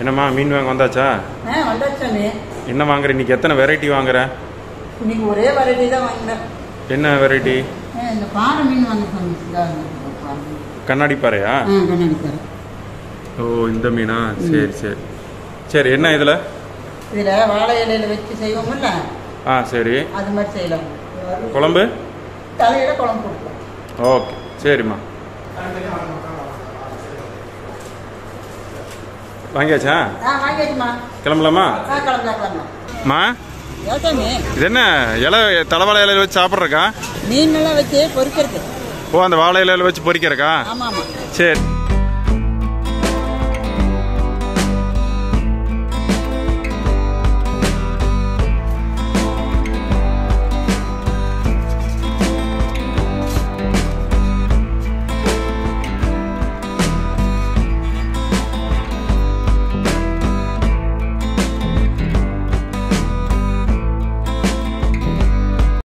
என்னம்மா மீன் வாங்க வந்தாச்சா ஆ வந்தாச்சாமி என்ன வாங்குற இன்னைக்கு எத்தனை வெரைட்டி வாங்குற இன்னைக்கு ஒரே வெரைட்டி தான் வாங்கினேன் என்ன வெரைட்டி ஆ, இந்த பாறை மீன் வாங்க சொன்னீங்க கண்ணாடி பாறையா ஆ கண்ணாடி பாறை ஓ இந்த மீனா சரி சரி சரி என்ன இதில் இதில் வாழை இலையில வச்சு செய்வோம்ல ஆ சரி அது மாதிரி செய்யலாம் குழம்பு தலையில குழம்பு கொடுக்கலாம் ஓகே சரிம்மா வாங்கியாச்சா ஆ வாங்கியாச்சுமா கிளம்பலாமா ஆ கிளம்பலாம் கிளம்பலாம் மா ஏசாமி இது என்ன இலை தலைவாழை இலையில வச்சு சாப்பிட்றக்கா மீன் எல்லாம் வச்சு பொரிக்கிறது ஓ அந்த வாழை இலையில வச்சு பொரிக்கிறக்கா ஆமாம் ஆமாம் சரி